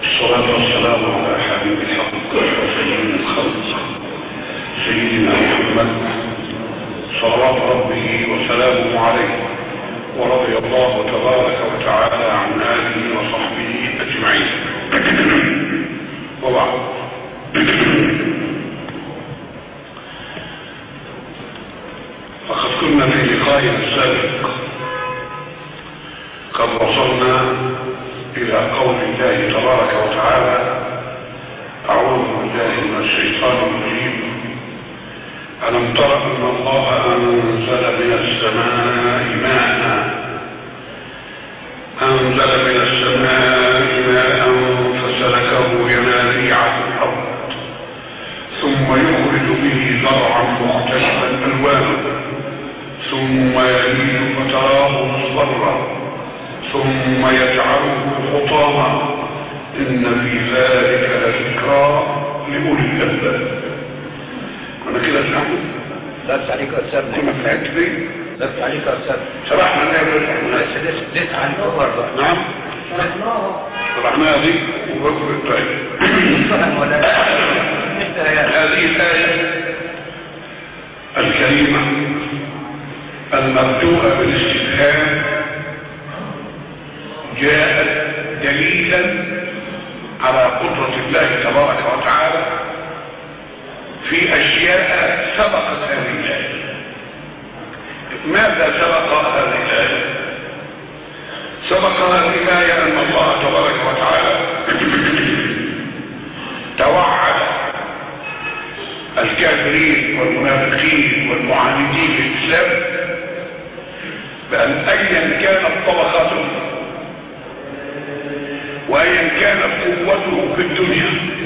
الصلاة والسلام على حبيب الحق وسيد الخلق سيدنا محمد صلوات ربه وسلامه عليه ورضي الله تبارك وتعالى عن آله وصحبه أجمعين وبعد فقد كنا في لقائنا السابق قد وصلنا إلى قول الله تبارك وتعالى أعوذ بالله من الشيطان الرجيم ألم تر أن الله أنزل من السماء ماء أنزل من السماء ماء فسلكه ينابيع في الأرض ثم يخرج به زرعا مختلفا ألوانه ثم يلين فتراه مصفرا ثم يجعله حطاما إن في ذلك لذكرى لأولي الألباب أنا كده فهمت لبس عليك أستاذ كنا في الحته دي لبس عليك أستاذ شرحنا الآية لسه لسه لسه عن الأول بقى نعم شرحناها دي وبكر الطيب فهم ولا انت يا هذه الآية الكريمة المبدوءة بالاستفهام جاءت دليلا على قدرة الله تبارك وتعالى في أشياء سبقت هذه الآية ماذا سبق هذه الآية سبق هذه الآية أن الله تبارك وتعالى توعد الكافرين والمنافقين والمعاندين للإسلام بأن أيا كانت طبقاتهم وأيا كانت قوته في الدنيا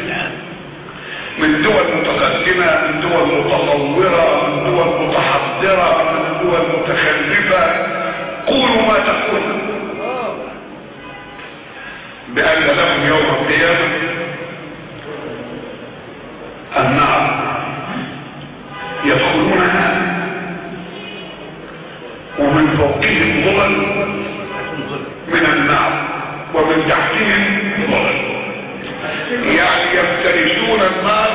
من دول متقدمة من دول متطورة من دول متحضرة من دول متخلفة قولوا ما تقولون بأن لهم يوم القيامة النار يدخلونها ومن فوقهم ظلل من النار ومن تحتهم ظلل يعني يفترسون النار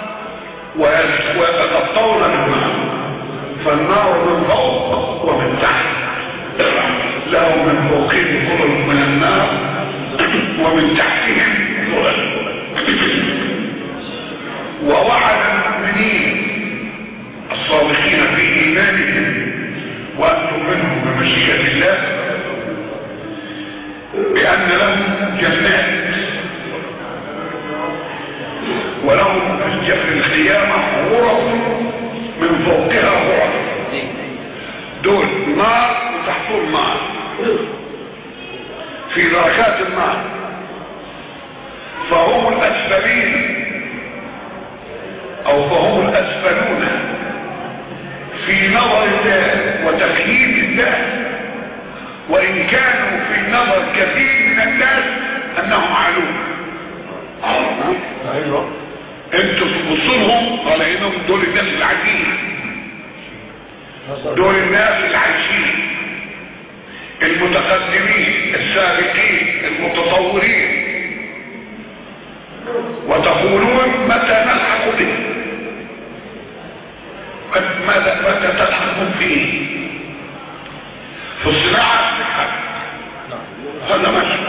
ويتغطون النار فالنار من فوق ومن تحت لهم من فوقهم ظلل من النار ومن تحتهم ظلل ووعد المؤمنين الصادقين في ايمانهم وان تؤمنوا بمشيئه الله بان لهم جنات ولهم في القيامه غرف من فوقها غرف دول نار وتحتهم نار في دركات النار فهم الاسفلين او فهم الاسفلون في نظر الله وتقييم الله وان كانوا في نظر كثير من الناس انهم علوم ايوه انتوا تبصوا لهم على انهم دول الناس العاديين دول الناس العايشين المتقدمين السابقين المتطورين وتقولون متى نلحق به ماذا متى تلحقون فيه في الصناعة هذا ماشي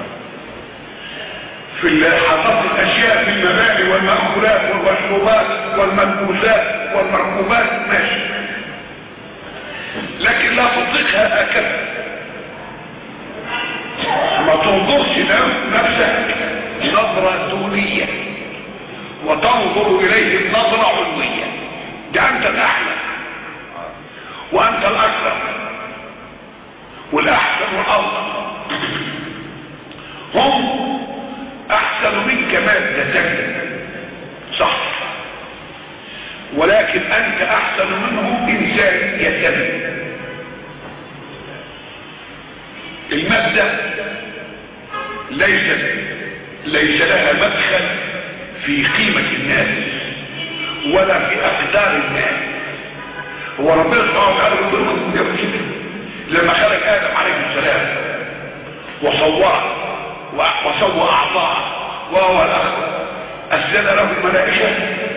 في حفظ الاشياء في المباني والمأكولات والمشروبات والملبوسات والمركوبات ماشي لكن لا تطلقها هكذا ما تنظرش نفسك نظرة دونية وتنظر اليه نظرة علوية ده انت الاحلى وانت الاكثر والاحسن والافضل هم احسن منك مادة صح ولكن انت احسن منهم انسانية المادة ليست ليس لها مدخل في قيمة الناس ولا في اقدار الناس هو ربنا سبحانه وتعالى يقول لكم قبل كده لما خلق ادم عليه السلام وصوره وسوى اعضاءه وهو الاخر اسجد له الملائكه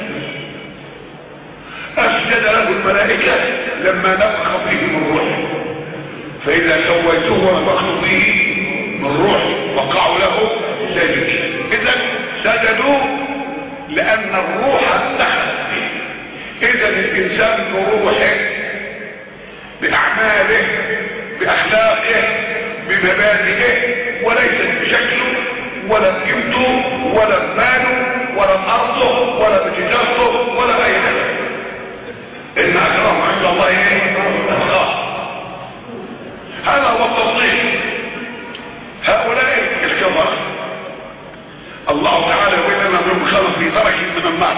اسجد له الملائكه لما نفخ فيه من روحه فاذا سويته ونفخت فيه من روحي وقعوا له ساجدين اذا سجدوا لان الروح دخلت فيه اذا الانسان بروحه باعماله باخلاقه بمبادئه وليست بشكله ولا بقيمته ولا بماله ولا بارضه ولا بتجارته ولا اي حاجه ان اكرم عند الله ايه اتقاه هذا هو التصنيف هؤلاء الكفر الله تعالى يقول لنا من خلق في درك من النار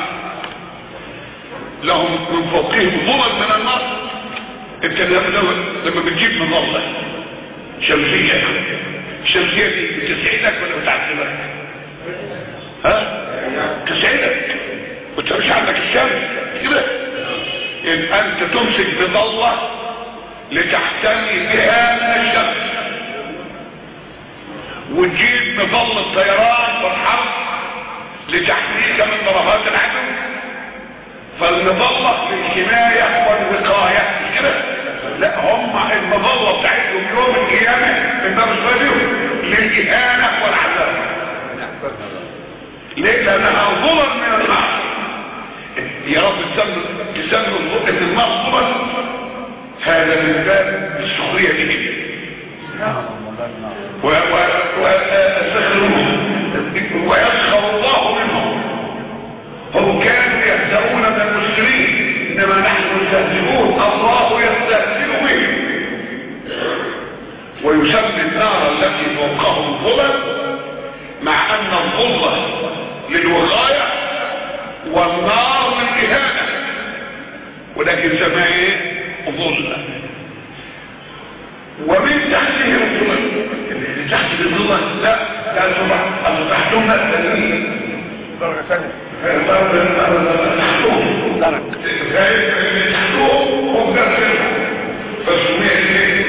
لهم من فوقهم ظلم من النار انت لما بتجيب من الله شمسية الشمسية دي بتسعدك ولا بتعذبك ها تسعدك وانت مش عندك الشمس كده يبقى انت تمسك بضلة لتحتمي بها من الشمس وتجيب مظل الطيران والحرب لتحميك من ضربات العدو فالمظلة للحماية والوقاية مش كده لا هم المظلة بتاعتهم يوم القيامة من باب الصديق للإهانة والعذاب ليه لأنها ظلم من النار يا رب تسمى تسمى ان النار ظلم هذا من باب السخرية دي ويسخر الله منهم هم كانوا يهزؤون من المسلمين انما نحن نستهزئون الله يستهزئ بهم ويسمي النار التي فوقهم الظلم مع ان الظلة للوقاية والنار للاهانة ولكن سماه ايه ظلة ومن تحتهم الظلم اللي تحت الظلم لا لا تبع أو تحتهم التنين درجة ثانية تحتهم درجة تحتهم هم داخلهم فسمية ايه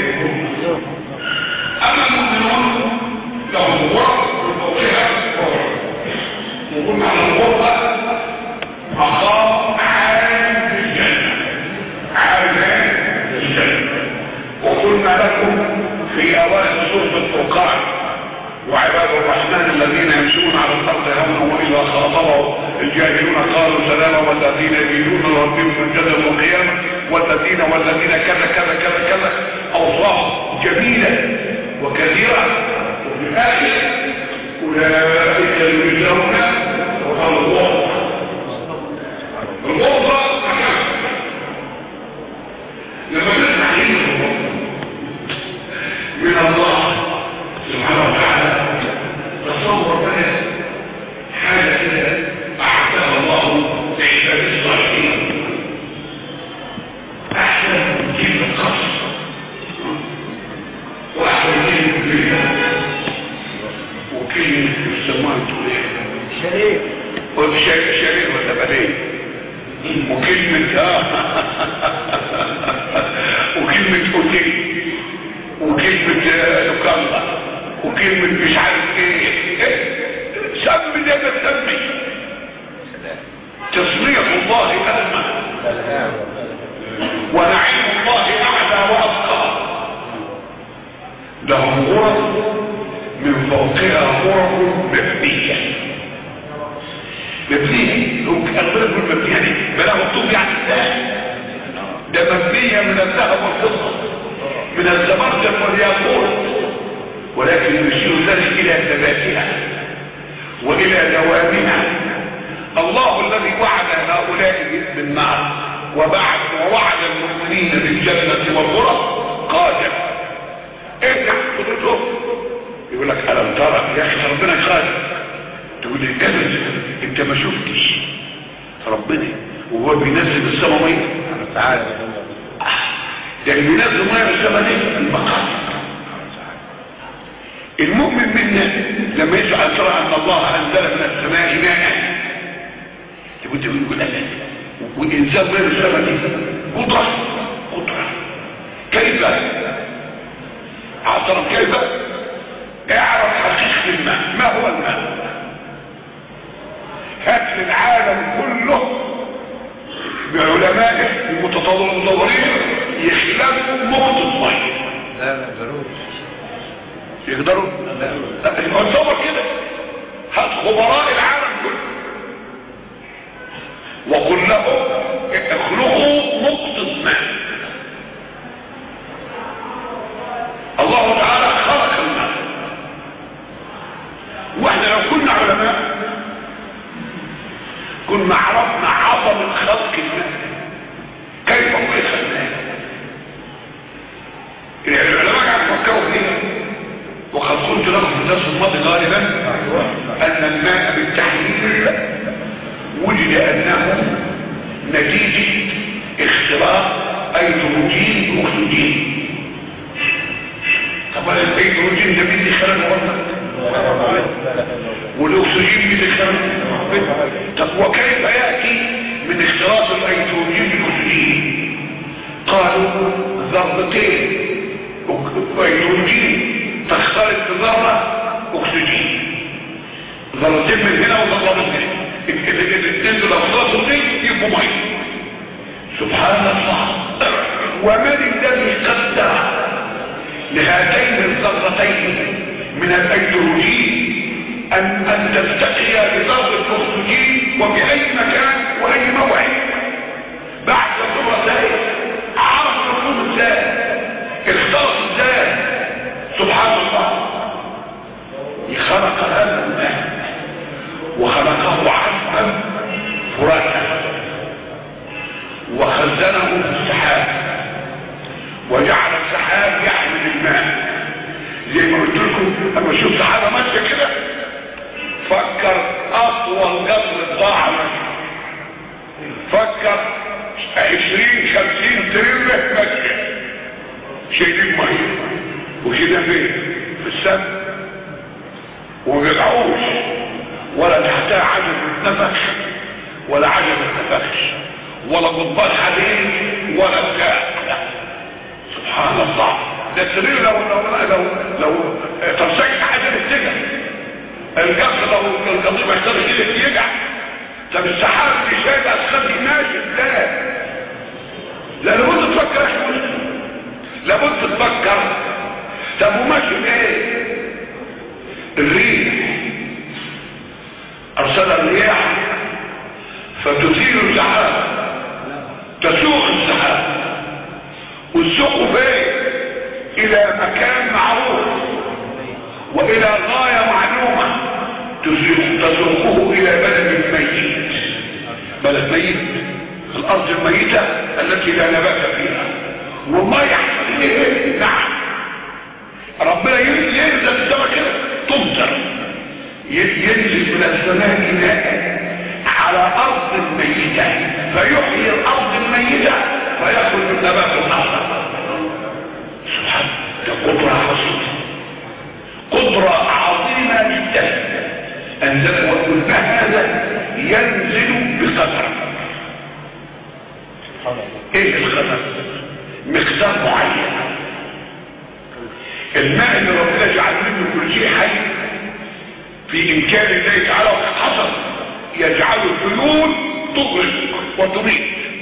اما المؤمنون لهم غرف من فوقها غرف وقلنا على الغرفة مقام عالم في الجنة عالم في الجنة وقلنا لكم في اوائل سورة الفرقان وعباد الرحمن الذين يمشون على الارض يوما واذا خاطبوا الجاهلون قالوا سلاما والذين يبيتون ربهم سجدا وقياما والذين والذين كذا كذا كذا كذا اوصاف جميله وكثيره وفي الاخر اولئك يجزون الغرفه الغرفه لما نسمع كلمه من الله سبحانه وتعالى تصور بقى حاجة كده أعطاها الله لعباد الصالحين أحسن كلمة قصر وأحسن كلمة بالله وكلمة يسموها توليه شريف وشريك شريك ولا بليه وكلمة آه وكلمة أوتيل وكلمة لوكاندا وكلمة مش عارف ايه سمي ده بتسمي تصريح الله ألمى ونعيم الله أعلى وأبقى لهم غرف من فوقها غرف مبنية مبنية لو كان غرف المبنية دي بلا مكتوب يعني ده مبنية من الذهب والفضة من الزمرجل والياقوت ولكن يشير ذلك الى ثباتها والى دوامها الله الذي وعد هؤلاء بالنار وبعد ووعد المؤمنين بالجنة والغرف قادر ايه قدرته يقول لك الم ترى يا اخي ربنا قادر تقول لي كذب انت ما شفتش ربنا وهو بينزل السماء ميه تعالى ده اللي بينزل ميه من السماء دي المقام المؤمن منا لما يسأل ترى ان الله انزل من السماء ماء تقول تقول يقول لا والانسان غير السماء دي قدرة قدرة كيف اعترف كيف اعرف حقيقة الماء ما هو الماء العالم كله بعلمائه المتطورين يخلقوا نقطة مية لا لا ضروري يقدروا لا يبقى تصور كده هات خبراء العالم كله وقل لهم اخلقوا نقطة ماء الله تعالى خلق الماء واحنا لو كنا علماء كنا عرفنا عظمة خلق الماء كيف خلق الماء يعني العلماء قاعد يفكروا فيها وقد قلت لكم في الدرس الماضي غالبا ان الماء بالتحليل وجد انه نتيجة اختلاط ايتروجين واكسجين طبعا الايتروجين ده مين اللي خلقه ربنا والاكسجين مين اللي خلقه طب وكيف ياتي من اختلاط الايتروجين بالاكسجين قالوا ذرتين ايتروجين تختلط بذره اكسجين ذرتين من هنا وذره من هنا الاثنين دول اخلاصوا دي يبقوا ميه سبحان الله ومن الذي قدر لهاتين الذرتين من الايدروجين ان ان تلتقيا بذره الاكسجين وباي مكان واي موعد بعد ذرتين عرف يكون ازاي اختلط ازاي سبحان الله خلق هذا الماء وخلقه عذبا فراتا وخزنه في السحاب وجعل السحاب يحمل الماء زي ما قلت لكم لما اشوف سحابه ماشيه كده فكر اطول قطر الضاع فكر عشرين خمسين تربه ماشيه شايلين ميه وكده فين في السماء وبيقعوش ولا تحتها عجل نفخ ولا عجل نفخش ولا قضبان حديد ولا بتاع سبحان الله ده السرير لو لو لو لو تمسكت عجل السجن القصر لو القضيب يحتاج كده يقع طب السحاب دي شايل اسخن ماشي ازاي لا لابد تفكر يا اخي لابد تفكر طب وماشي بايه الريح ارسل الرياح فتثير السحاب تسوق السحاب وتسوقه فين الى مكان معروف والى غاية معلومة تسوقه الى بلد ميت بلد ميت الارض الميتة التي لا نبات فيها وما يحصل ايه نعم ربنا ينزل السماء كده تمطر ينزل من السماء ماء على ارض ميتة فيحيي الارض الميتة فيخرج النبات الاخضر سبحان ده قدرة عظيمة قدرة عظيمة جدا انزل والماء هذا ينزل بقدر ايه القدر مقدار معين الماء اللي ربنا جعل منه كل شيء حي في امكان الله تعالى حصل يجعل الفيول تغرق وتميت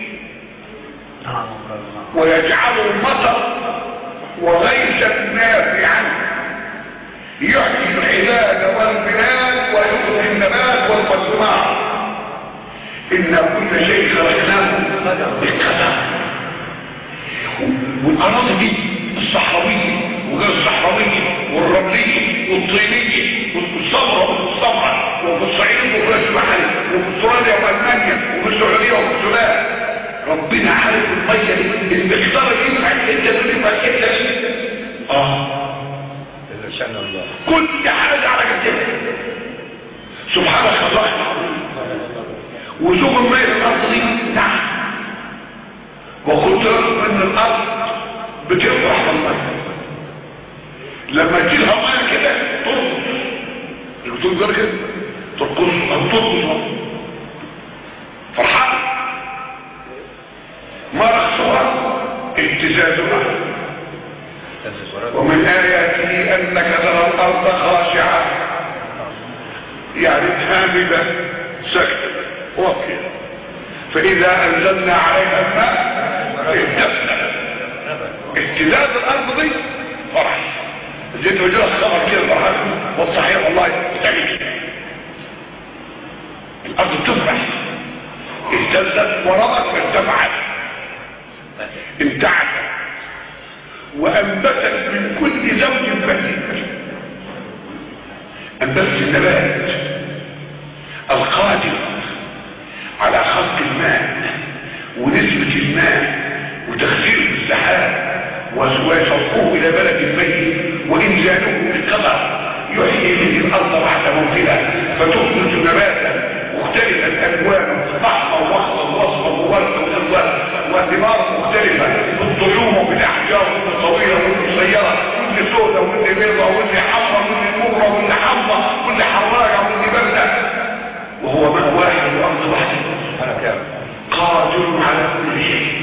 ويجعل المطر وغيثا نافعا يحيي العباد والبلاد ويخرج النبات والمصنع ان كل شيء خلقناه بقدر والاراضي دي الصحراويه وغير الصحراويه والرمليه والطينيه والصبرة والصبرة وفي الصعيد وفي البحري وفي استراليا والمانيا وفي السعوديه وفي السودان ربنا عارف الميه دي المقدار اللي ينفع الحته دي ينفع الحته دي اه شأن الله كل حاجه على كده سبحانك الله العظيم وشوف الميه في الارض دي نعم وقلت لكم ان الارض بتفرح بالميه لما تجيلها ميه كده ترقص اللي بتقول كده ترقص او ترقص فرحان ما رخصها ابتزازها ومن آياته أنك ترى الأرض خاشعة يعني هامدة سكتة وكيل فاذا انزلنا عليها الماء اهتزت اهتزاز الارض دي فرح زيت وجرس خبر كده فرحان والصحيح والله تعيش الارض تفرح اهتزت ورمت وارتفعت امتعت وانبتت من كل زوج بهيج انبتت النبات القادر على خلق الماء ونسبة الماء وتخزير السحاب وصرفه الى بلد ميت وانزاله بالقدر يحيي به الارض بعد موتها فتخرج نباتا مختلفا الالوان احمر واخضر واصفر وورد وازرق وثمار مختلفه بالطيور وبالاحجار والطويله والقصيره واللي سوداء واللي بيضاء واللي حمراء واللي مغرى واللي حمراء واللي حراجه واللي بارده وهو ماء واحد وارض واحده أنا كام قادر على كل شيء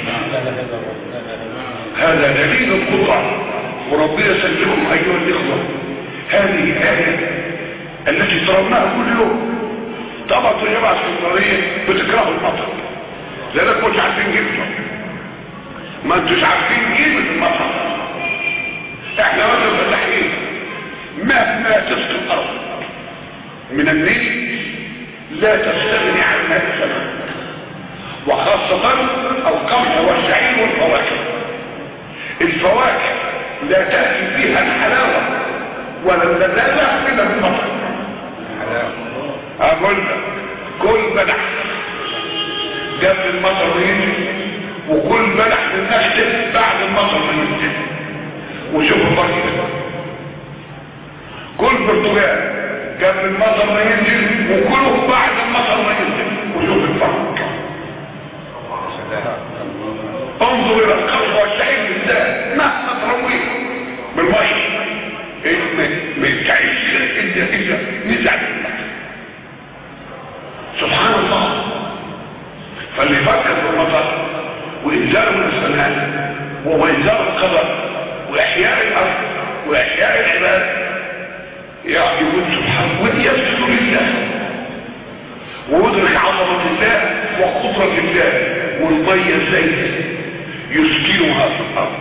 هذا دليل القدرة وربنا يسلمكم أيها الإخوة هذه الآية التي ترونها كل يوم طبعا في الجامعة السكرية بتكرهوا المطر لأنك مش عارفين قيمته ما انتوش عارفين قيمة المطر احنا مثلا فلاحين مهما تسقي الأرض من النيل لا تستغني عن ماء السماء وخاصة القمح والشعير والفواكه الفواكه لا تأتي فيها الحلاوة ولا اللذاذة إلا بالمطر أقول لك كل بلح قبل المطر يجي وكل بلح بنشتم بعد المطر ما ينزل وشوف الفرق كل برتقال قبل المطر ما ينزل وكله بعد المطر ما ينزل وشوف الفرق انظر الى القصر والشعير بالذات مهما ترويه بالميه إيه ما يتعيش الا اذا نزع بالمطر سبحان الله فاللي فكر في المطر وانزال من السماء وانزال القدر واحياء الارض واحياء العباد يعجبون سبحانه ويسجد لله ويدرك عظمة الله وقدرة الله والمية ازاي يسكنها في الارض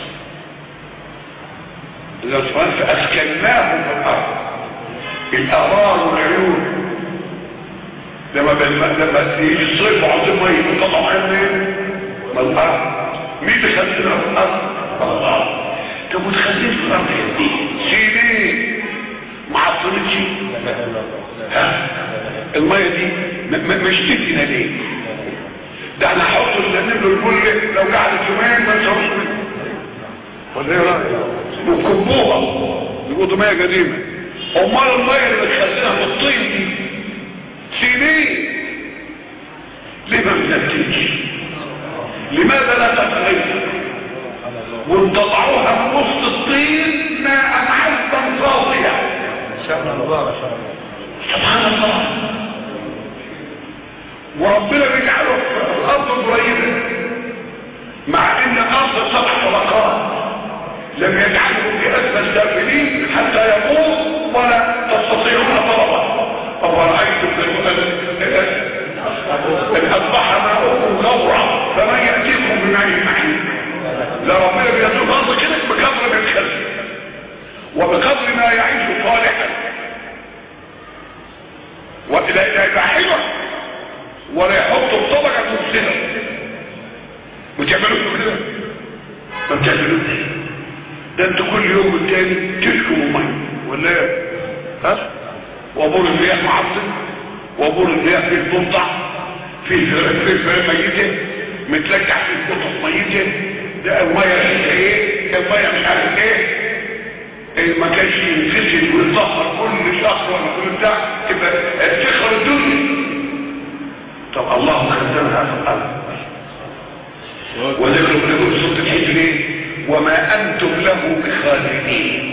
لو سؤال فاسكناه في الارض الابار والعيون لما بالم... لما يجي الصيف وعاوزين ميه بيطلعوا ميه منين؟ ما الارض مين اللي خزنها في الارض؟ الله طب وتخزن في الارض دي سيدي ما حصلتش ها الميه دي م- م- مش تدينا ليه؟ ده انا احط الزنب الكل لو قعدت يومين ما نشربش منه ولا ايه رايك؟ وكبوها يقولوا ميه قديمه امال الميه اللي بتخزنها في الطين دي سنين ليه ما بنتجش لماذا لا تتغير وانتطعوها من وسط الطين ماء عذبا صافيا شاء الله سبحان الله وربنا بيجعله في الارض قريبه مع ان الارض سبع طبقات لم يجعله في اسفل سافلين حتى يقوم ولا تستطيعون طلبه أفرأيتم إن أصبح ماؤكم غورا فمن يأتيكم بماء معين لا ربنا بيزول الأرض كده بقدر من الخزي وبقدر ما يعيش صالحا ولا لا يبقى حلوة ولا يحطوا الطبقة مفسدة وتعملوا كده ما بتعملوش ده انتوا كل يوم والتاني تشكوا ميه ولا ايه؟ ها وابور الرياح معطل وابور الرياح في الضفدع في في في ميته متلجع في القطط ميته ده الميه ريحتها ايه الميه مش عارف ايه إيه ما كانش ينفصل ويتطهر كل شهر ولا كل بتاع تبقى تخر الدنيا طب الله خزنها في الارض وذكر ابن سوره الحجر ايه وما انتم له بخازنين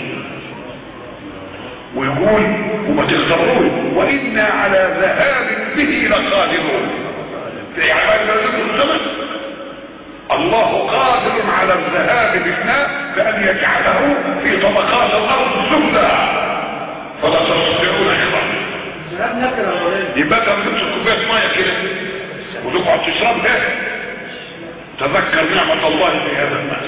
ويقول وما تختبروش وإنا على ذهاب به لقادرون في عباد الله الزمن الله قادر على الذهاب بالماء بأن يجعله في طبقات الأرض سفلى فلا تستطيعون إخراجه لا نكر يا مولانا يبقى انت بتمسك كوبايه ميه كده وتقعد تشربها تذكر نعمه الله في هذا الماء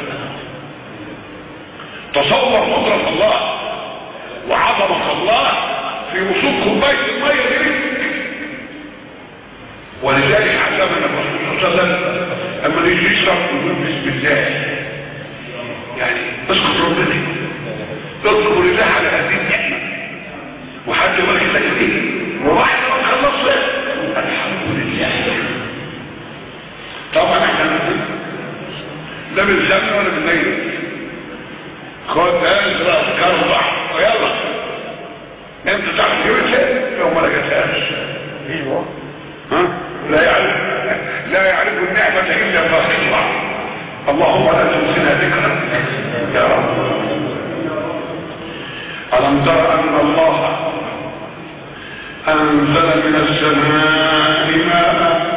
تصور قدره الله وعظمه الله في وصول كوبايه الميه دي ولذلك علمنا الرسول صلى الله عليه وسلم اما يجي يشرب يقول بسم الله يعني اسكت ربنا اذكر الله على هذه النعمه وحد يقول لك ايه وواحد ما خلص الحمد لله طبعا احنا لا بنسمي ولا بننيم خد ازرق كربع ويلا انت تعرف تجيبها لو ما لقيتهاش ايوه ها لا يعرف لا يعرف النعمة الا فاقدها اللهم لا تنسنا ذكرا يا رب ألم تر أن الله أنزل من السماء ماء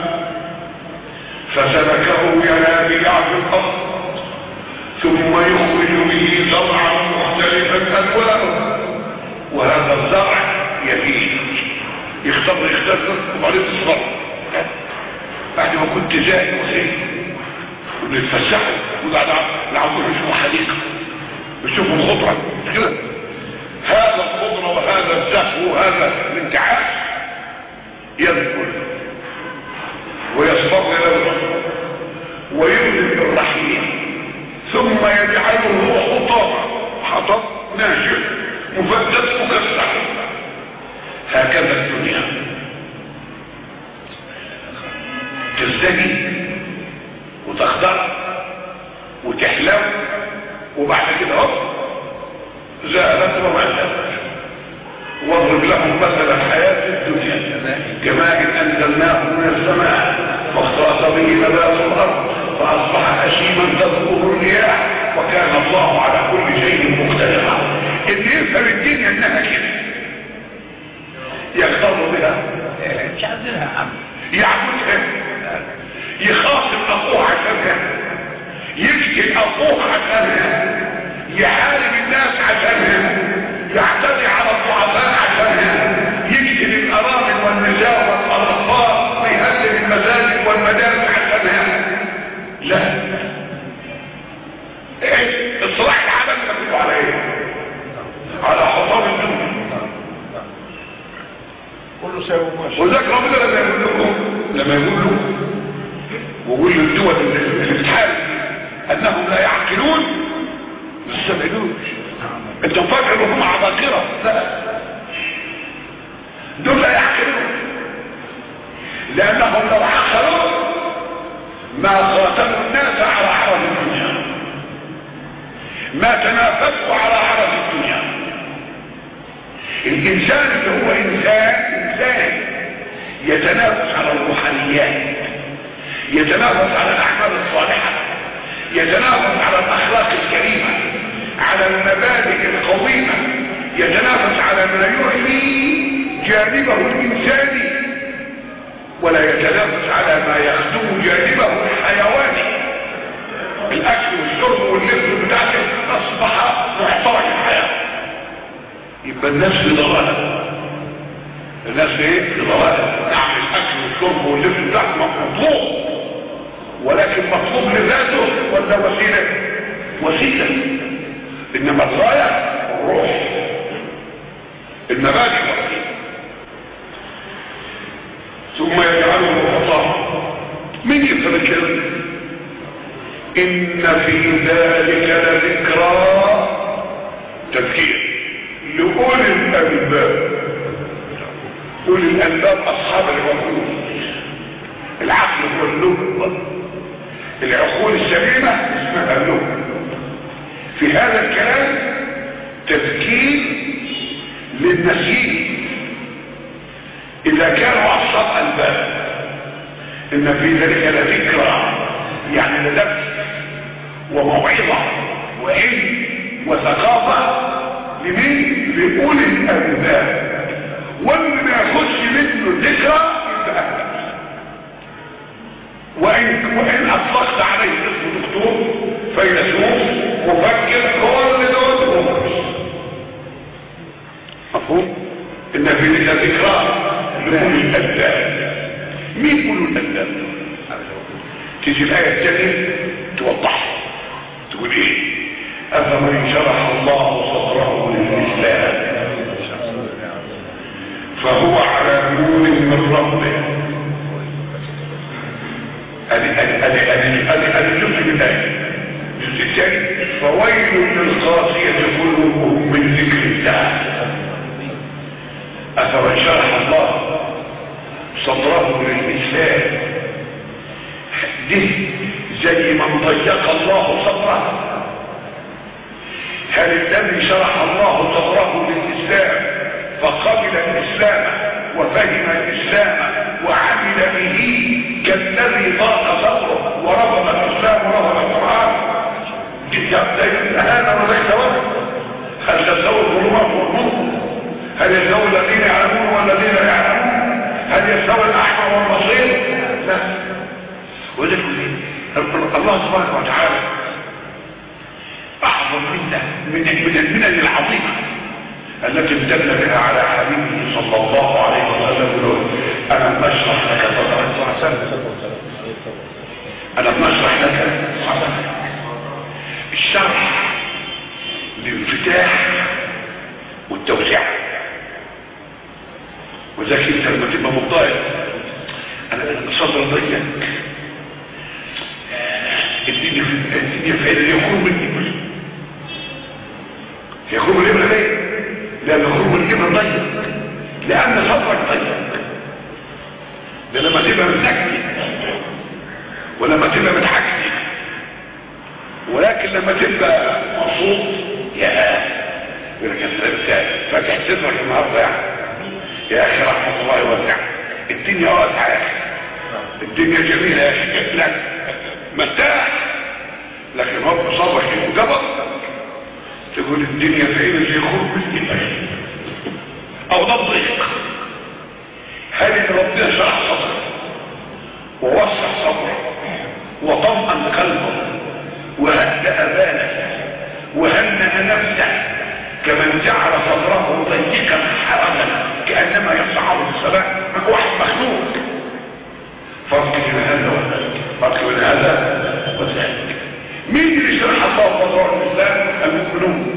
فسلكه ينابيع في الأرض ثم يخرج به زرعا مختلفا ألوانه وهذا الزرع يفيد يختار يختار وبعدين تصبر بعد ما كنت زاهد وخير وبنتفسحوا وقاعد نعمل نشوفوا حديقه نشوفوا الخضره مش كده هذا الخضره وهذا الزهو وهذا الانتعاش يذكر ويصبر له ويبذل بالرحيم ثم يجعله حطاما حطب ناشف مفتت مكسر هكذا الدنيا تزدهي وتخضر وتحلو وبعد كده هوب زالت وماتت واضرب لهم مثل الحياة الدنيا كماء انزلناه من السماء فاختلط به نبات الارض فاصبح هشيما تذكره الرياح وكان الله على كل شيء مقتدرا اللي يفهم الدنيا انها كده يغتر بها مش عايزينها يا عم يعبدها يخاصم اخوه عشانها يقتل اخوه عشانها يحارب الناس عشانها يعتدي على الضعفاء عشانها يقتل الارامل والنساء والاطفال ويهدم المساجد والمدارس عشانها لا ايه اصلاح العالم تقول على ايه على حطام الدنيا كله ساوي ماشي وذاك ربنا لما يقول لكم لما يقول لكم ويقول للدول اللي بتحارب انهم لا يعقلون ما تستبعدوش انت مفكر انهم عباقرة لا دول لا يعقلون لانهم لو عقلوا ما قاتلوا الناس على عرض الدنيا ما تنافسوا على عرض الدنيا الانسان اللي هو انسان انسان يتنافس على الروحانيات يتنافس على الاعمال الصالحة يتنافس على الاخلاق الكريمة على المبادئ القويمة يتنافس على ما يحيي جانبه الانساني ولا يتنافس على ما يخدم جانبه الحيواني الاكل والشرب واللبس بتاعته اصبح محترك الحياه يبقى الناس في ضلالة الناس ايه في ضلالة نعم الاكل والشرب واللبس بتاعته مطلوب ولكن مطلوب لذاته ولا وسيلة وسيلة انما الغاية الروح المبادئ وسيلة ثم يجعله حطام من يفهم الكلام ان في ذلك لذكرى تذكير لأولي الألباب أولي الألباب أصحاب العقول العقل هو اللب العقول السليمة اسمها اللب في هذا الكلام تذكير للنسيم إذا كانوا أصحاب ألباب إن في ذلك لذكرى يعني لدرس وموعظة وعلم وثقافة لمين لأولي الألباب واللي ما يخش منه ذكرى يبقى أهلك وإن, وإن أطلقت عليه اسم دكتور فيلسوف مفكر كل دول مفكر مفهوم إن في ذكرى بأولي الألباب مين أولو الألباب تيجي الآية الثانية توضحها تقول ايه أفمن شرح الله صدره للإسلام فهو على نور من ربه ادي ادي ادي ادي ادي ادي جزء من الايه الجزء الثاني فويل للقاسية قلوبهم من ذكر الله أفمن شرح الله صدره للإسلام ده زي من ضيق الله صدره هل الذي شرح الله صدره للإسلام فقبل الإسلام وفهم الإسلام وعمل به كالذي ضاق صدره ورفض الإسلام ورفض القرآن هذا وليس وجه هل تستوي الظلمات والنور هل يستوي الذين يعلمون والذين لا يعلمون هل يستوي الأحمر والبصير لا وذلك الله سبحانه وتعالى أعظم منا من من المنن العظيمة التي امتن بها على حبيبه صلى الله عليه وسلم يقول أنا بشرح لك صدرك صلى الله عليه وسلم أنا بشرح لك صدرك الشرح الانفتاح والتوسيع وذلك انت لما تبقى مضايق انا صدر ضيق الدنيا في الدنيا في يخرج من الابل يخرج من الابل ليه لان يخرج من الابل ضيق لان صدرك ضيق ده لما تبقى متكتي ولما تبقى متحكي ولكن لما تبقى مبسوط يا يقول لك انت فاتح صدرك النهارده يعني يا اخي رحمه الله واسعه الدنيا واسعه يا اخي الدنيا جميله يا اخي لك مرتاح لكن هو صدرك ينجبر تقول الدنيا فين زي خرب الجبل او ده ضيق هل ان ربنا شرح صدرك ووسع صدرك وطمأن قلبك وهدأ باله وهنأ نفسه كمن جعل صدره ضيقا حرجا كأنما يصعد في السماء واحد مخلوق فرق بين هذا وذاك فرق بين هذا وذاك مين اللي شرح الله صدره الإسلام المؤمنون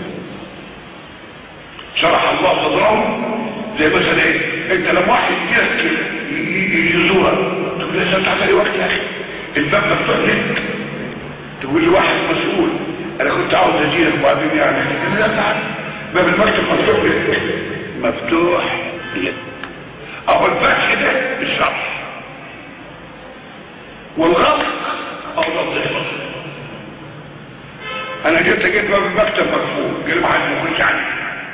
شرح الله صدرهم زي مثلا ايه انت لما واحد يحكي يزورك تقول له انت عمل وقت يا اخي الباب مفتوح لك تقول لواحد مسؤول انا كنت عاوز اجيلك وبعدين يعني لا تعال باب المكتب مفتوح لك مفتوح لك او الفتح ده الشرح والغلق او الضغط انا جيت جيت باب المكتب مقفول قال ما حد يخش عني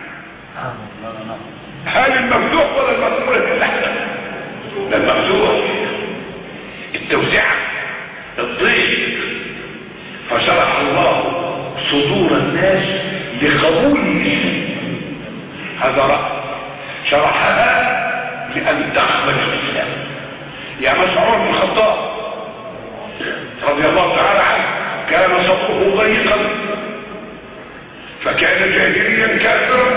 هل المفتوح ولا المقفول لا لا المفتوح التوزيع الضيق فشرح الله صدور الناس لقبول الاسلام هذا رأي شرحها لأن تقبل الإسلام يا مسعود بن الخطاب رضي الله تعالى عنه كان صدره ضيقا فكان جاهليا كافرا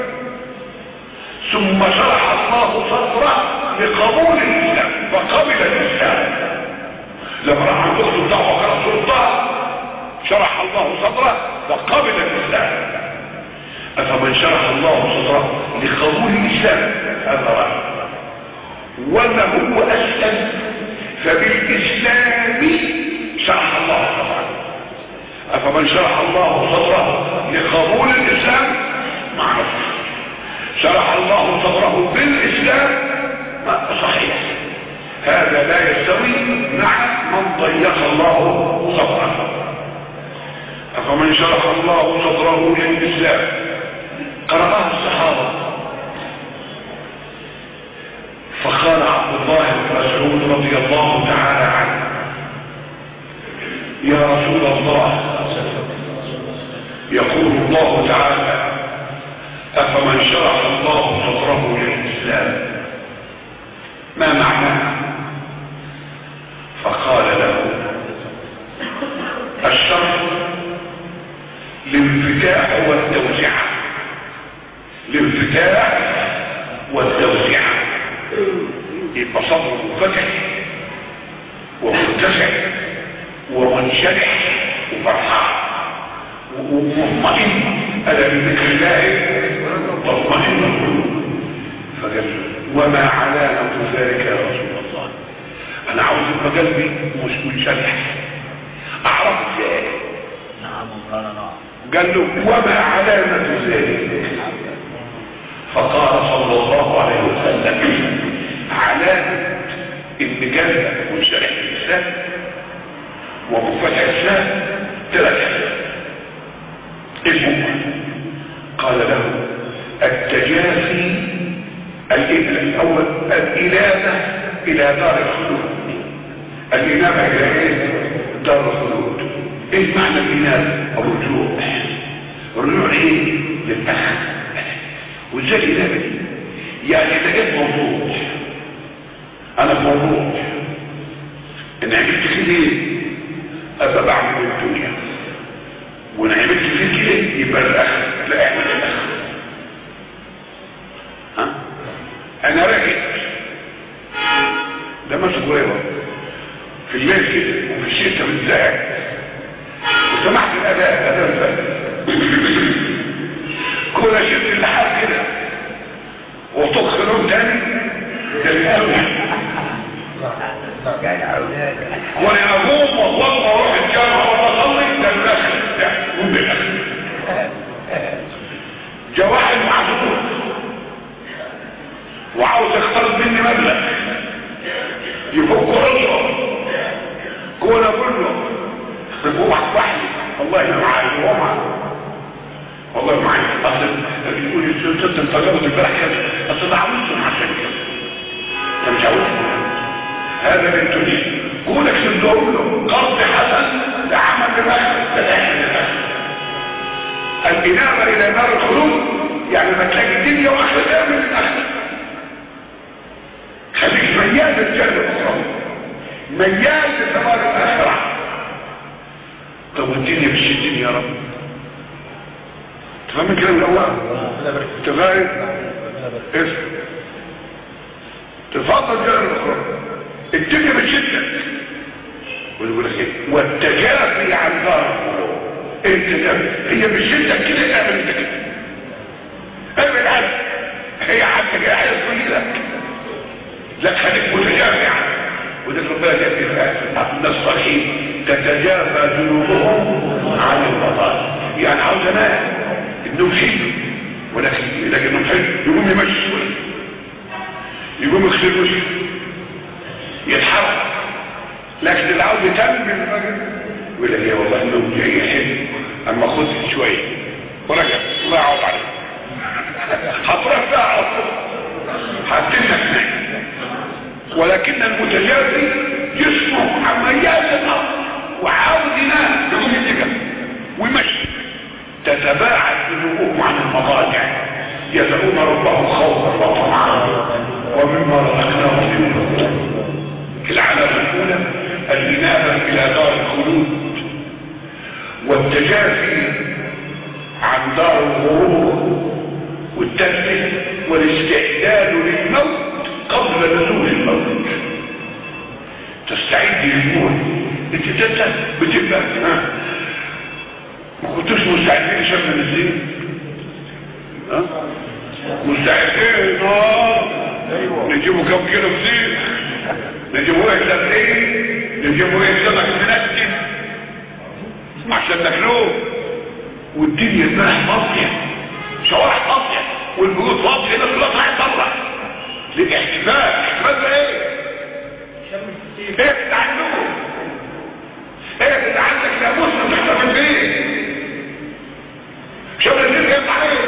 ثم شرح الله صدره لقبول الإسلام فقبل الإسلام لما راح تخرج الدعوة كرسول الله شرح الله صدره فقبل الإسلام أفمن شرح الله صدره لقبول الإسلام هذا رأي ولا هو أسلم فبالإسلام شرح الله صدره أفمن شرح الله صدره لقبول الإسلام معروف شرح الله صدره بالإسلام صحيح هذا لا يستوي مع من ضيق الله صدره أفمن شرح الله صدره للإسلام قرأه الصحابة فقال عبد الله بن مسعود رضي الله تعالى عنه يا رسول الله يقول الله تعالى أفمن شرح الله صدره للإسلام ما معناه فقال له الشرح الانفتاح والتوسعة الانفتاح والتوسعة يبقى صدره منفتح ومرتفع ومنشرح وفرحان ومطمئن الا بذكر الله تطمئن القلوب فقال وما علامة ذلك يا رسول الله انا عاوز يبقى قلبي مش منشرح اعرف ازاي نعم مولانا نعم قال له وما علامة ذلك فقال صلى الله عليه وسلم علامة ان قلبك منشرح الانسان ومفتح الانسان ثلاث حاجات اسمه قال له التجافي الإبلة الأول الإنابة إلى دار الخلود الإنابة إلى إيه؟ دار الخلود إيه معنى الإنابة؟ الرجوع الرجوع إيه؟ للأخذ وإزاي الإنابة دي؟ يعني إذا جيت موضوع أنا في موضوع إن عملت كده إيه؟ أبقى بعمل الدنيا وإن عملت فيه كده يبقى الأخذ لا أعمل الأخذ ها؟ انا راكب ده مش قريبة في الليل كده وفي الشتاء بالذات وسمعت الاداء الاداء الفجر كل شفت اللحاف كده وطخ لون تاني ده الاول وانا اقوم واطلق واروح الجامعه واصلي ده الاخر ده قوم بالاخر جا واحد معذور وعاوز يختلط مني مبلغ يفك رجله كولا كله هو واحد والله ما معايا هو معايا والله معايا اصل بيقول لي ست انفجرت امبارح كده اصل ده عاوزهم عشان كده انت مش عاوزهم هذا اللي انتوا كونك سندهم له قصد حسن لعمل دماغك للاحسن للاحسن الانابه الى نار الخلود يعني ما تلاقي الدنيا واخرتها من الاخر خليك ميال للجنة الأخرى ميال لثمار الآخرة طب والدنيا مش الدنيا يا رب تفهم الكلام الأول تفاهم اسم تفضل الجنة الأخرى الدنيا بتشدك ويقول لك ايه والتجافي عن دار القلوب انت هي بتشدك كده تعمل انت كده اعمل عادي هي حتى كده عايز لك لا خليك متجافع وده ربنا يأتي في الأحد الصحيح تتجافى جنوبهم عن البطال يعني عاوز انام النوم حلو ولكن لكن النوم حلو يقوم يمشي شويه يقوم يغسل وشه يتحرك لكن اللي عاوز يتم بالفجر يقول لك يا والله النوم جاي حلو اما خد شويه ورجع الله يعوض عليك هتروح بقى على طول هتنك نايم ولكن المتجافي جسمه عمليات الارض وعاوز ينام يقوم يتجف ويمشي تتباعد جنوبهم عن المضاجع يدعون ربهم خوفا وطمعا ومما رزقناهم ينفقون العلامه الاولى الانابه الى دار الخلود والتجافي عن دار الغرور والتنفيذ والاستعداد للموت قبل نزول الموت تستعد للموت انت تبدا بتبقى ها ما كنتوش مستعدين لشم الزين ها مستعدين اه نجيبوا كم كيلو زين نجيبوا ايه تبريد نجيبوا ايه سمك منكد عشان تاكلوه والدنيا امبارح فاضيه شوارع فاضيه والبيوت فاضيه الناس كلها طلعت بره للاحتفال احتفال بايه ايه عندكم ايه اللي عندك يا مسلم تحتفل بايه شوف اللي يطلع ايه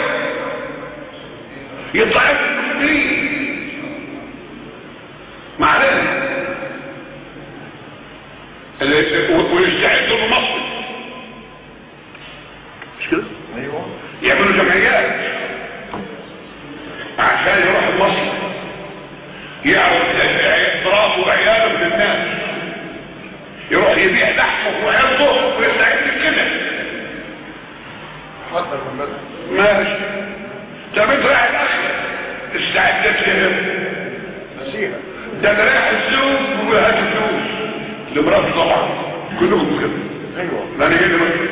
يطلع ايه المسلمين معلش ويستعدوا لمصر مش كده ايوه يعملوا جمعيات عشان يروح مصر يعرض اعتراف وعياله للناس يروح يبيع لحمه وعرضه ويستعد كده حضر من بدر ماشي طب انت رايح الاخر استعدت لهم نسيها ده انا رايح السوق بيقول هات الفلوس لمراته طبعا كلهم كده ايوه لا انا جاي مثلا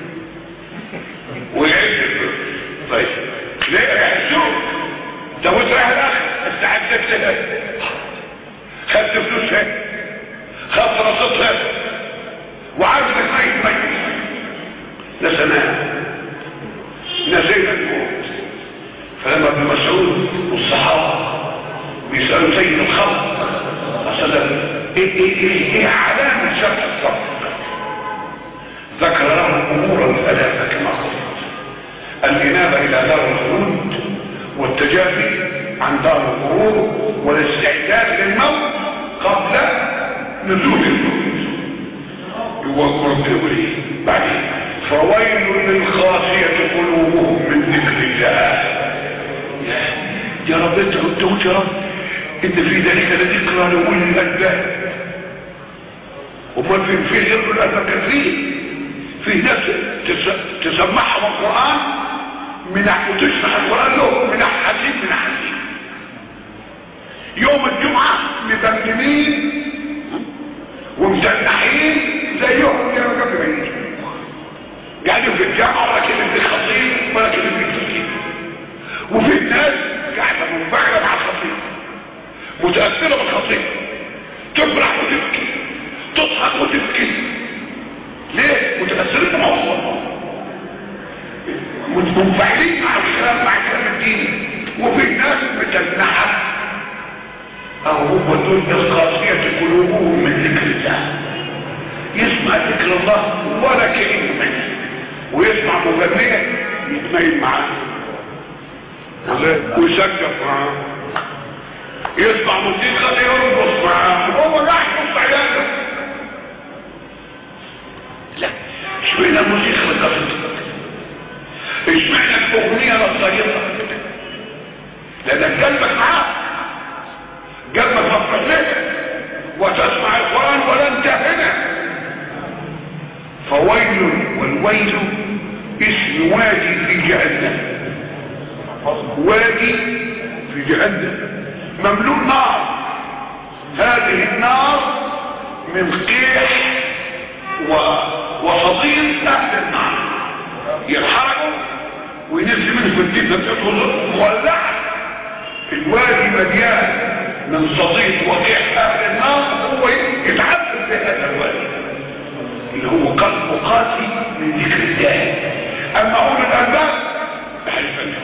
ويعد طيب ليه رايح السوق ده وانت رايح الاخر استعدت لها خدت فلوسها خدت رصيدها وعارف انك ميت ميت نسيناها نسينا الموت فلما ابن مسعود والصحابه بيسالوا سيد الخلق وسلم ايه ايه ايه ايه علامه شرط الصبر ذكر لهم امورا ثلاثه كما قلت الانابه الى دار الخلود والتجافي عن دار الغرور والاستعداد للموت قبل نزول الموت يوقف ايه بعدين فويل للخاسية قلوبهم من ذكر الله يا رب انت قلت يا رب ان في ذلك لذكرى لأولي الألباب امال في في غير الألباب كثير في ناس تس- تسمعهم القرآن من وتشرح القرآن له من حديث من حديث يوم الجمعة مبمنين ومجنحين زيهم يا رب بعيد قاعدين في الجامعة ولا كلمة الخطيب ولا كلمة الخطيب وفي ناس قاعدة منفعلة مع الخطيب متأثرة بالخطيب تفرح وتبكي تضحك وتبكي ليه؟ متأثرين بموضوع منفعلين مع الكلام مع كلام الدين وفي ناس متنحة أو هم دول القاسية قلوبهم من ذكر الله يسمع ذكر الله ولا كلمة منه ويسمع مغنية يتميل معاه ويسقف معاه يسمع موسيقى يرقص معاه وهو قاعد يبص عياله لا اشمعنى الموسيقى والقصيدة اشمعنى الاغنية للطريقة لانك قلبك معاه قلبك مفرح لك وتسمع القرآن ولا انت هنا فويل والويل اسم وادي في جهنم وادي في جهنم مملوء نار هذه النار من قيح و... وصديد اهل النار يتحركوا وينزل منه في الدين بتدخل مولعه الوادي مليان من صديد وقيح اهل النار هو يتعذب في هذا الوادي اللي هو قلب قاسي من ذكر الله اما اولي الالباب اهل الفجر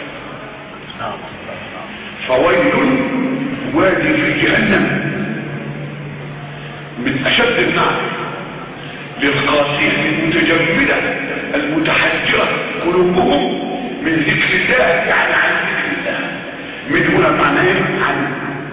فويل وادي في جهنم من اشد النار للقاسية المتجمدة المتحجرة قلوبهم من ذكر الله يعني عن ذكر الله من هنا معناه عن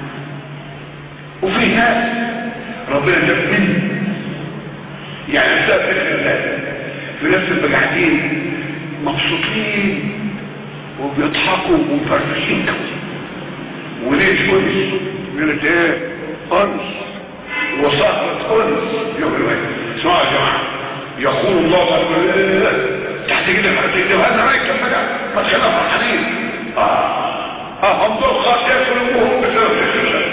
وفي ناس ربنا جاب منه يعني بسبب ذكر الله في ناس اللي قاعدين مبسوطين وبيضحكوا ومفرفشين وليش انس من ايه انس وصاحبة انس يقول ايه اسمعوا يا جماعة يقول الله تعالى تحت كده تكتبها لنا رايك كده ما تخلينا فرحانين اه اه هم دول خاصيات قلوبهم بسبب ذكر الله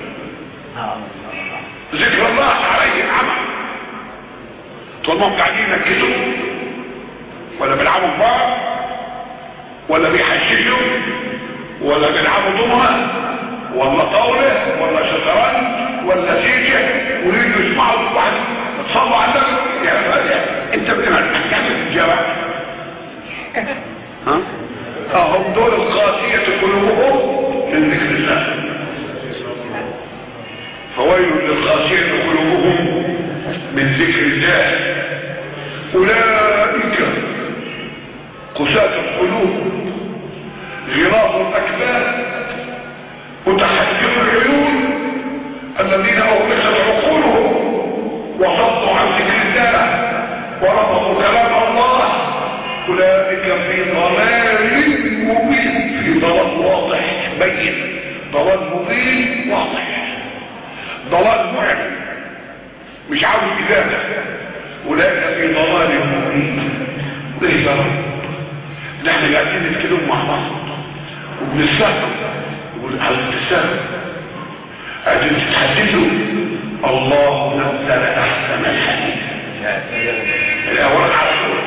ذكر الله عليه العمل طول ما هم قاعدين ينكسوا ولا بيلعبوا ببعض ولا بيحششوا ولا بيلعبوا ضمنة ولا طاولة ولا شطرنج ولا سيجة ويجوا يسمعوا واحد تصلوا على النبي يا فادي انت بتعمل تعمل الجواب ها هم دول القاسية قلوبهم من ذكر الله فويل للقاسية قلوبهم من ذكر الله أولئك قساة القلوب غلاظ الأكباد متحجر العيون الذين أغلقت عقولهم وصدوا عن ذكر الله ورفضوا كلام الله أولئك في ضلال مبين في ضلال واضح بين ضلال مبين واضح ضلال معلن مش عاوز إزالة أولئك في ضلال مبين ليه ضلال نحن قاعدين نتكلم مع بعض وبنستهزئ على الابتسام بعدين تتحدثوا الله نزل احسن الحديث الاول على طول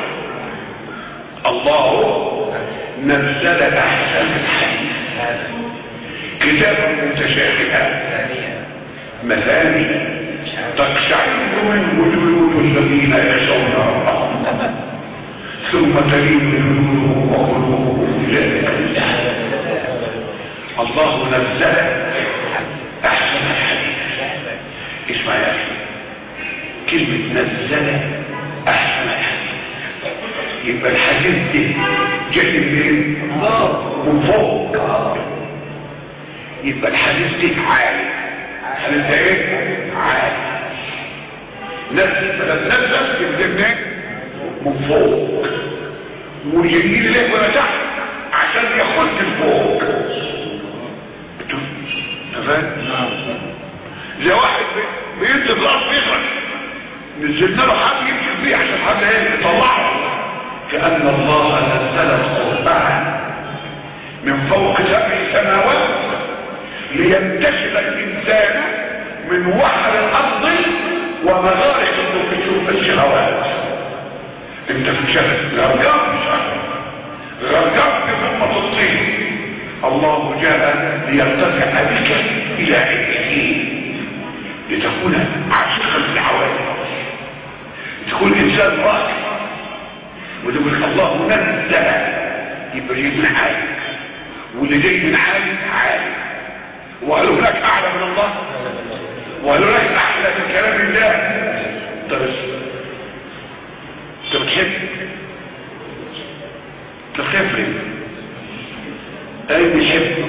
الله نزل احسن الحديث كتابا متشابها مثاني تقشعر من جلود الذين يخشون ربهم ثم تلين جلودهم وقلوبهم الى ذكر الله الله نزل احسن الحديث اسمع يا اخي كلمة نزل احسن الحديث يبقى الحديث دي جاي منين من فوق يبقى الحديث دي عالي الحديث ده ايه عالي نزل نزل يبقى منين من فوق واليمين ليه ولا تحت عشان ياخد الفوق تمام زي واحد بينزل الارض يغرق نزلنا له حد يمشي فيه عشان حد ايه يطلعه كأن الله نزل القرآن من فوق سبع سماوات لينتشل الإنسان من وحر الأرض ومغارق النفوس الشهوات انت في شهد غرقان مش غرقان في ثم الطين الله جاء ليرتفع بك الى علمه لتكون عاشقا للعوالم تكون انسان راقي وتقول الله نزل يبقى جاي من عالي واللي جاي من عالي عالي وهل هناك اعلى من الله وهل هناك احلى من كلام الله طب انت بتحب انت بتخاف ليه اي بيحب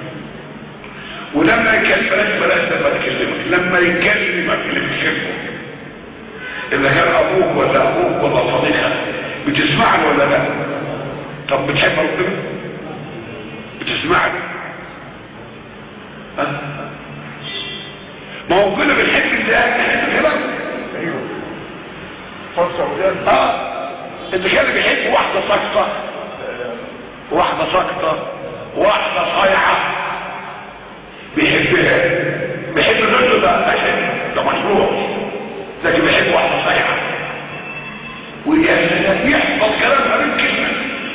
ولما يكلم بلاش بلاش لما تكلمك لما يكلمك اللي بتحبه اذا كان ابوك ولا اخوك ولا صديقك بتسمع له ولا لا طب بتحب ربنا بتسمع له ها ما هو كل بنحب الله بنحب كلام ايوه فرصة وداد اه انت كان بيحب واحده ساقطه واحده ساقطه واحده صايعه بيحبها بيحب الرجل ده بيحب ده مشروع لكن بيحب واحده صايعه ويا سلام يحفظ كلامها من كلمه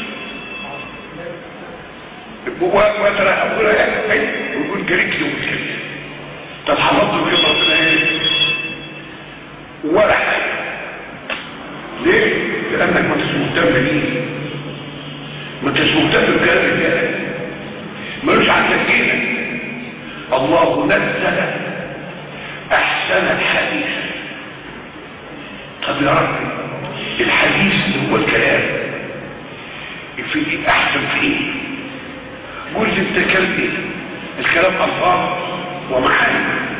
وترى اقول ويقول جريك له كلمه طب حفظت كلمه ربنا ايه ولا حاجه ليه لانك ما انتش مهتم بيه ما انتش مهتم بكلام الله ملوش عندك دينك الله نزل احسن الحديث طب يا رب الحديث هو الكلام في ايه احسن في ايه قول لي انت كلام ايه الكلام الفاظ ومعاني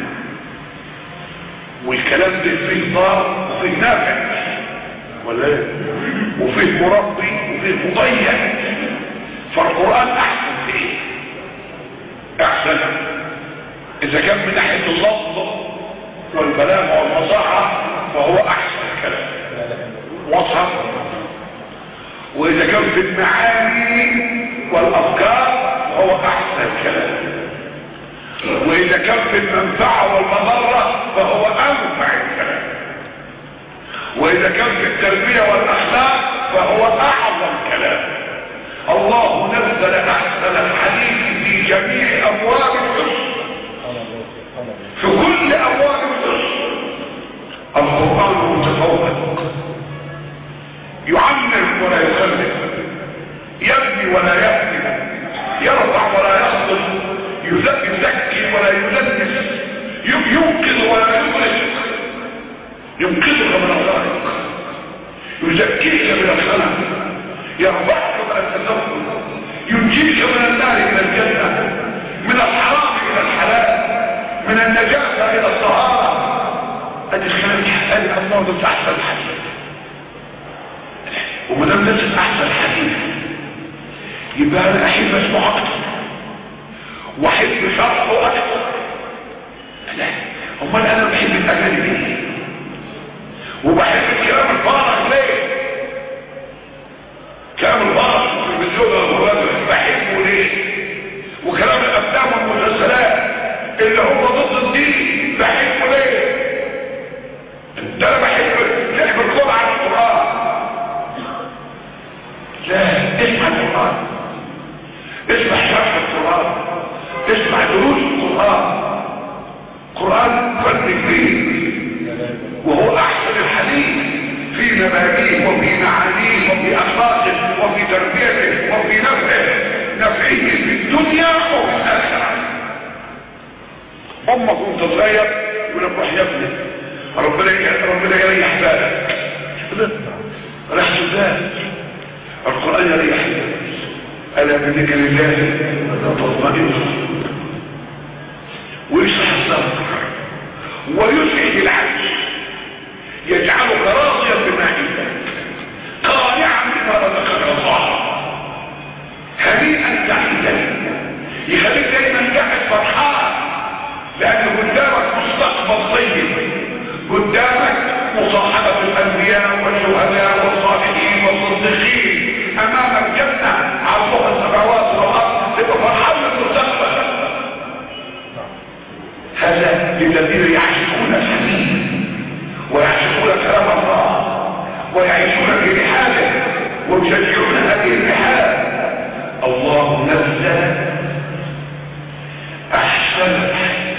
والكلام ده فيه ضار وفيه نافع ولا ايه وفيه مربي وفيه مضيع فالقرآن احسن في ايه احسن اذا كان من ناحية اللفظ والبلاغة والفصاحة فهو احسن كلام وصف واذا كان في المعاني والافكار فهو احسن كلام واذا كان في المنفعة والمضرة فهو انفع الكلام واذا كان في التربية والاخلاق فهو اعظم كلام الله نزل احسن الحديث في جميع ابواب الحسن في كل ابواب الحسن القرآن متفوق يعمر ولا يخلف يبني ولا يهدم يرفع ولا يخطف يزكي ولا يلبس ينقذ ولا يغلق ينقذك من الغارق يزكيك من الخلق يرفعك من التسول ينجيك من النار الى الجنه من الحرام الى الحلال من النجاسه الى الطهاره ادي الكلام ادي الله ده احسن الحديث وما دام ده احسن الحديث يبقى انا احب اسمعه اكتر واحب شرحه اكتر لا امال انا بحب الاغاني ليه وبحب الكلام الفارغ ليه كلام الفارغ في التلفزيون والموبايل بحبه ليه وكلام الافلام والمسلسلات اللي هو ضد الدين بحبه ليه ده انا بحب لعب الكوره على القران لا اسمع القران اسمع شرح القران اسمع دروس القران قران فن كبير وهو احسن الحديث في مبادئه وفي معانيه وفي اخلاقه وفي تربيته وفي نفعه نفعه في الدنيا وفي الاخره امك وانت صغير يقول لك روح يا ابني ربنا ربنا يريح بالك ريح بالك القران يريح بالك الا بذكر الله تطمئن ويشرح الصدر ويسعد العجز يجعلك راضيا بما عندك قانعا بما رزقك الله هنيئا سعيدا يخليك دايما قاعد فرحان لان قدامك مستقبل طيب قدامك مصاحبة الانبياء والشهداء والصالحين والصديقين امامك جنة عرضها السماوات والارض تبقى فرحان بالمستقبل هذا للذين يعشقون الحديث ويعشقون كلام الله ويعيشون في رحاله ويشجعون هذه الرحال الله نزل احسن الحديث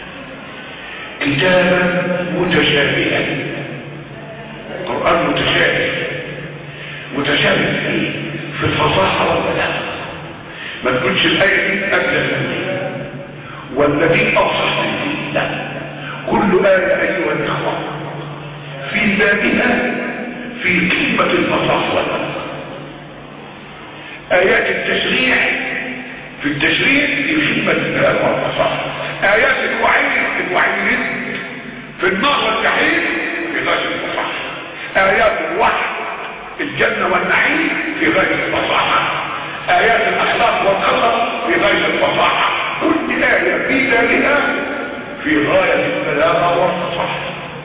كتابا متشابها القران متشابه متشابه فيه في الفصاحه والبلاغه ما تقولش الايه دي ابدا والذي افصح به لا كل ايه ايها الاخوه في ذاتها في قمه الفصاحه والبلاغه ايات التشريع في التشريع في قمه البلاغه والفصاحه ايات الوعيد الوعيد في النار والجحيم في غايه الفصاحه ايات الوحي الجنه والنعيم في غايه الفصاحه ايات الاخلاق والقدر في غايه الفصاحه كل ايه في ذاتها في غايه البلاغه والفصاحه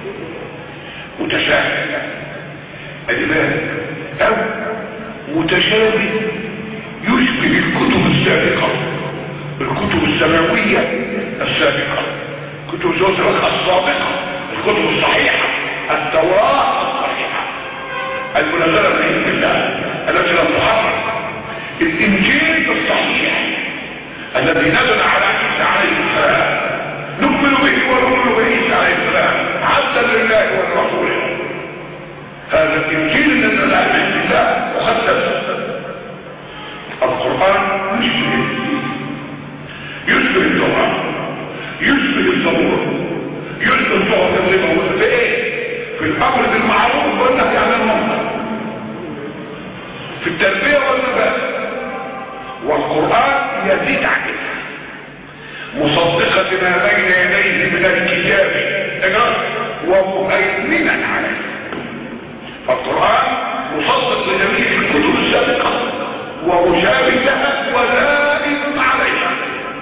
متشابه الإمام أو متشابه يشبه الكتب السابقة الكتب السماوية السابقة كتب الزوجة السابقة الكتب الصحيحة التوراة الصحيحة المنزلة من عند الله التي لم تحرك الإنجيل الصحيح الذي نزل على عيسى عليه السلام نؤمن به ونؤمن بعيسى عليه السلام عبدا لله ولرسوله هذا الانجيل الذي نزل على الله مقدس القران يشبه يشبه التوراه يشبه الزبور يشبه الصحف اللي موجوده في ايه في الامر بالمعروف والنهي عن المنكر في التربيه والنبات والقران يزيد عن كده مصدقة ما بين يديه من الكتاب ومهيمنا عليه فالقرآن مصدق لجميع الكتب السابقة ومشابه لها ولائم عليها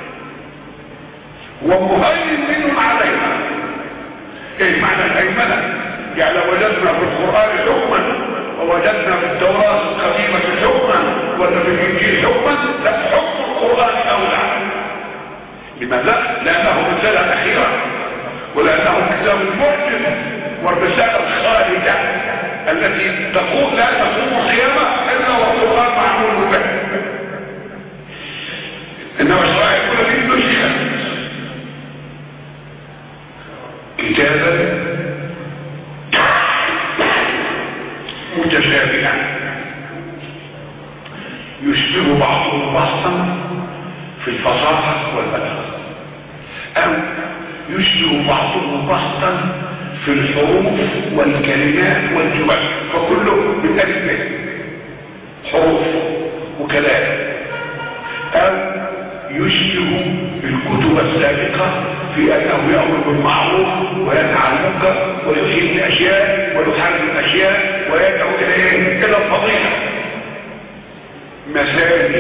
ومهيمن عليها ايه معنى الهيمنة يعني لو وجدنا في القرآن حكما ووجدنا في التوراة القديمة حكما ولا في الانجيل حكما لا حكم القرآن اولى لماذا؟ لأنه رسالة أخيرة ولأنه كتاب المعجز والرسالة الخالدة التي تقول لا تقوم القيامة إلا والقرآن معمول به إنما الشرائع كل دي نسخة كتابا متشابها يشبه بعضه بعضا في الفصاحة والبلاغة او يشبه بعضه بعضا في الحروف والكلمات والجمل فكله من ألف حروف وكلام او يشبه الكتب السابقة في انه يأمر بالمعروف وينهى عن المنكر ويحيي الاشياء ويحرم الاشياء ويدعو اليه الى الفضيلة مسائل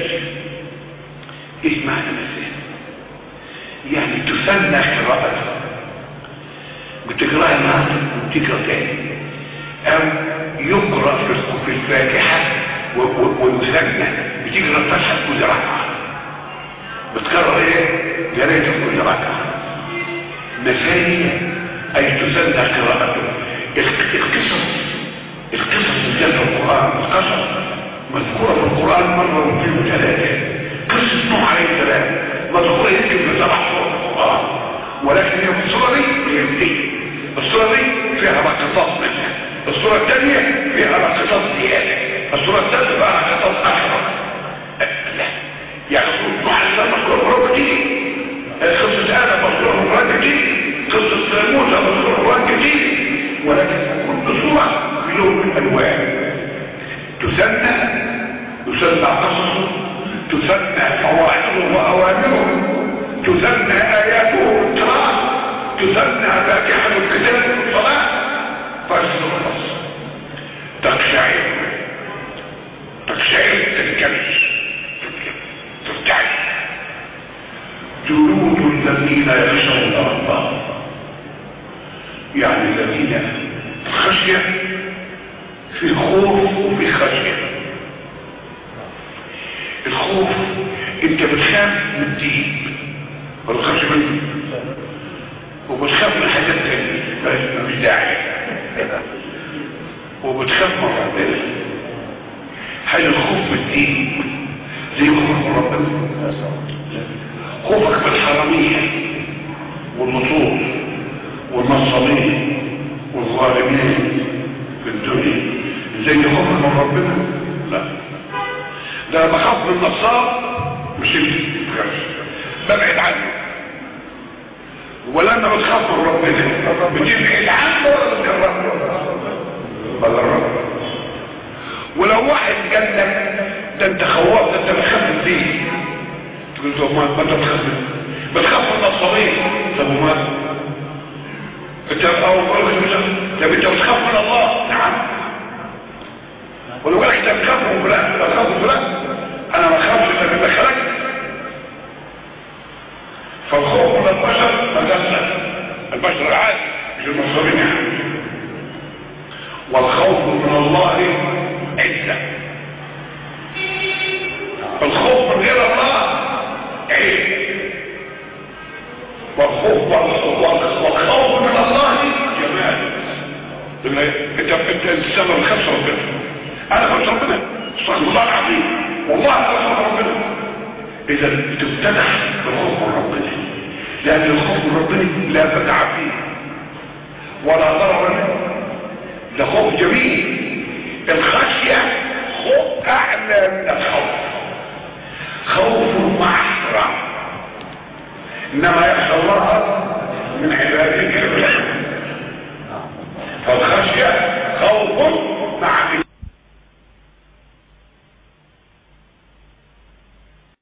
ايش معنى مسائل يعني تسنى قراءتها بتقراها النهارده وبتقرا تاني او يقرا في الفاتحه ويسنى بتقرا الفتحه وزرعها بتكرر ايه يا ريت في كل ركعه مثانية اي تسنى قراءته القصص القصص اللي جاءت في القران القصص مذكوره في القران مره واثنين وثلاثه قصه نوح عليه السلام مذكوره يمكن في سبع سور في القران ولكن هي في السوره دي قيمتين السوره دي فيها لقطات منها السوره الثانيه فيها لقطات زياده السوره الثالثه فيها لقطات اكثر لا يعني سوره نوح عليه السلام مذكوره في القران كتير قصة آدم مذكورة في القرآن كتير قصة موسى مذكورة في القرآن كتير ولكن كل سورة بلون من أنواع تسمى يسمى قصصه تسمى فوائده وأوامره تسمى آياته القراءة تسمى فاتحة الكتاب في الصلاة فاسد النص تقشعر تقشعر تنكمش ترتعش جلود الذين يخشون الله يعني الذين خشية في خوف وفي خشية الخوف انت بتخاف من الدين والخشية من وبتخاف من حاجات تانية مش داعي وبتخاف من ربنا هل الخوف من الدين زي خوف من ربنا خوفك من الحرامية والنصوص والنصابين والظالمين في الدنيا زي خوفك من ربنا لا ده انا بخاف من النصاب مش انت ببعد عنه ولا انا بتخاف من ربنا بتبعد عنه ولا بتقرب بقرب ولو واحد جنك ده انت خواف ده انت بتخاف من الدين تقول له ما انت بتخاف بتخاف من النصابين طب وما انت او طب انت بتخاف من الله نعم ولو قالك انت بتخاف من فلان بتخاف من فلان انا ما اخافش انت اللي خلقت فالخوف من البشر مجسد البشر العادي مش النصابين يعني والخوف من الله عزه الخوف من غير الله عيب والخوف والخوف من الله جمال انت انت السبب الخمسه ربنا انا خمسه ربنا صلى الله العظيم والله انا خمسه ربنا اذا تفتتح بالخوف من ربنا لان الخوف من ربنا لا فتح فيه ولا ضرر منه ده خوف جميل الخشيه خوف اعلى من الخوف خوف مع احترام انما يخشى الله من عباده الكرام فالخشيه خوف